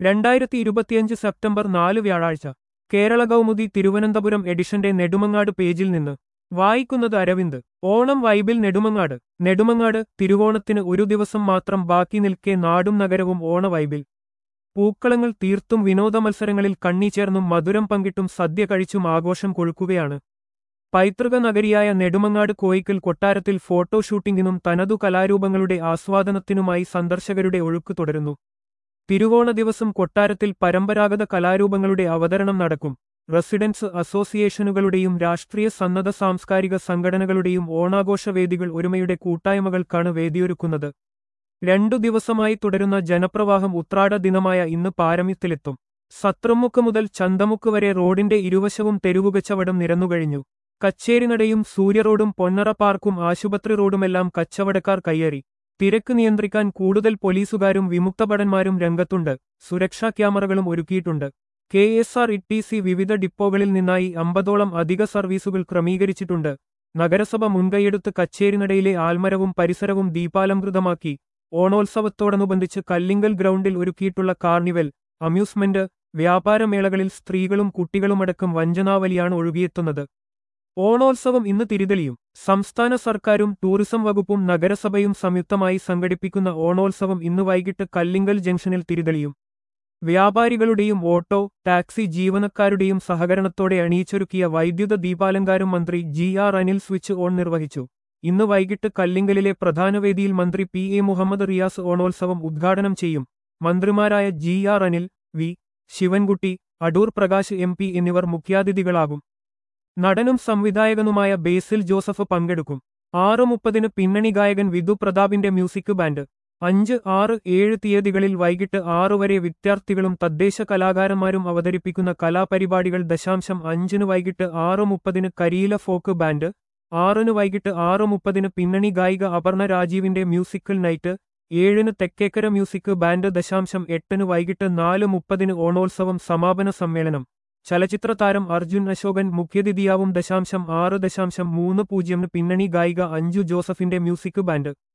രണ്ടായിരത്തി ഇരുപത്തിയഞ്ച് സെപ്റ്റംബർ നാല് വ്യാഴാഴ്ച കേരള കൗമുദി തിരുവനന്തപുരം എഡിഷന്റെ നെടുമങ്ങാട് പേജിൽ നിന്ന് വായിക്കുന്നത് അരവിന്ദ് ഓണം വൈബിൽ നെടുമങ്ങാട് നെടുമങ്ങാട് തിരുവോണത്തിന് ഒരു ദിവസം മാത്രം ബാക്കി നിൽക്കെ നാടും നഗരവും ഓണ വൈബിൽ പൂക്കളങ്ങൾ തീർത്തും വിനോദ മത്സരങ്ങളിൽ കണ്ണിച്ചേർന്നും മധുരം പങ്കിട്ടും സദ്യ കഴിച്ചും ആഘോഷം കൊഴുക്കുകയാണ് പൈതൃക നഗരിയായ നെടുമങ്ങാട് കോയിക്കൽ കൊട്ടാരത്തിൽ ഫോട്ടോ ഷൂട്ടിംഗിനും തനതു കലാരൂപങ്ങളുടെ ആസ്വാദനത്തിനുമായി സന്ദർശകരുടെ ഒഴുക്ക് തുടരുന്നു തിരുവോണ ദിവസം കൊട്ടാരത്തിൽ പരമ്പരാഗത കലാരൂപങ്ങളുടെ അവതരണം നടക്കും റെസിഡൻസ് അസോസിയേഷനുകളുടെയും രാഷ്ട്രീയ സന്നദ്ധ സാംസ്കാരിക സംഘടനകളുടെയും ഓണാഘോഷവേദികൾ ഒരുമയുടെ കൂട്ടായ്മകൾക്കാണ് വേദിയൊരുക്കുന്നത് രണ്ടു ദിവസമായി തുടരുന്ന ജനപ്രവാഹം ഉത്രാട ദിനമായ ഇന്ന് പാരമ്യത്തിലെത്തും സത്രമുക്ക് മുതൽ ചന്തമുക്ക് വരെ റോഡിന്റെ ഇരുവശവും തെരുവുകച്ചവടം നിരന്നുകഴിഞ്ഞു കച്ചേരിനടയും സൂര്യറോഡും പൊന്നറ പാർക്കും ആശുപത്രി റോഡുമെല്ലാം കച്ചവടക്കാർ കയ്യേറി തിരക്ക് നിയന്ത്രിക്കാൻ കൂടുതൽ പോലീസുകാരും വിമുക്തഭടന്മാരും രംഗത്തുണ്ട് സുരക്ഷാ ക്യാമറകളും ഒരുക്കിയിട്ടുണ്ട് K S R T C സി വിവിധ ഡിപ്പോകളിൽ നിന്നായി അമ്പതോളം അധിക സർവീസുകൾ ക്രമീകരിച്ചിട്ടുണ്ട് നഗരസഭ മുൻകൈയെടുത്ത് കച്ചേരിനടയിലെ ആൽമരവും പരിസരവും ദീപാലംകൃതമാക്കി ഓണോത്സവത്തോടനുബന്ധിച്ച് കല്ലിങ്കൽ ഗ്രൗണ്ടിൽ ഒരുക്കിയിട്ടുള്ള കാർണിവൽ അമ്യൂസ്മെന്റ് വ്യാപാരമേളകളിൽ സ്ത്രീകളും കുട്ടികളുമടക്കം വഞ്ചനാവലിയാണ് ഒഴുകിയെത്തുന്നത് ഓണോത്സവം ഇന്ന് തിരിതെളിയും സംസ്ഥാന സർക്കാരും ടൂറിസം വകുപ്പും നഗരസഭയും സംയുക്തമായി സംഘടിപ്പിക്കുന്ന ഓണോത്സവം ഇന്ന് വൈകിട്ട് കല്ലിങ്കൽ ജംഗ്ഷനിൽ തിരിതെളിയും വ്യാപാരികളുടെയും ഓട്ടോ ടാക്സി ജീവനക്കാരുടെയും സഹകരണത്തോടെ അണിയിച്ചൊരുക്കിയ വൈദ്യുത ദീപാലങ്കാരം മന്ത്രി G R Anil switch on നിർവഹിച്ചു ഇന്ന് വൈകിട്ട് കല്ലിങ്കലിലെ പ്രധാന വേദിയിൽ മന്ത്രി പി എ മുഹമ്മദ് റിയാസ് ഓണോത്സവം ഉദ്ഘാടനം ചെയ്യും മന്ത്രിമാരായ G R Anil V Sivankutty Adoor Prakash M P എന്നിവർ മുഖ്യാതിഥികളാകും നടനും സംവിധായകനുമായ ബേസിൽ ജോസഫ് പങ്കെടുക്കും ആറ് മുപ്പതിന് പിന്നണി ഗായകൻ വിധു പ്രതാപിന്റെ മ്യൂസിക് ബാൻഡ് അഞ്ച് ആറ് ഏഴ് തീയതികളിൽ വൈകിട്ട് ആറു വരെ വിദ്യാർത്ഥികളും തദ്ദേശ കലാകാരന്മാരും അവതരിപ്പിക്കുന്ന കലാപരിപാടികൾ ദശാംശം അഞ്ചിന് വൈകിട്ട് ആറ് മുപ്പതിന് കരിയില ഫോക്ക് ബാൻഡ് ആറിന് വൈകിട്ട് ആറ് മുപ്പതിന് പിന്നണി ഗായിക അപർണ രാജീവിന്റെ മ്യൂസിക്കൽ നൈറ്റ് ഏഴിന് തെക്കേക്കര മ്യൂസിക് ബാൻഡ് ദശാംശം എട്ടിന് വൈകിട്ട് നാല് മുപ്പതിന് ഓണോത്സവം സമാപന സമ്മേളനം ചലച്ചിത്ര താരം അർജുൻ അശോകൻ മുഖ്യതിഥിയാവും ദശാംശം ആറ് ദശാംശം മൂന്ന് പൂജ്യമിന് പിന്നണി ഗായിക അഞ്ജു ജോസഫിന്റെ മ്യൂസിക് ബാൻഡ്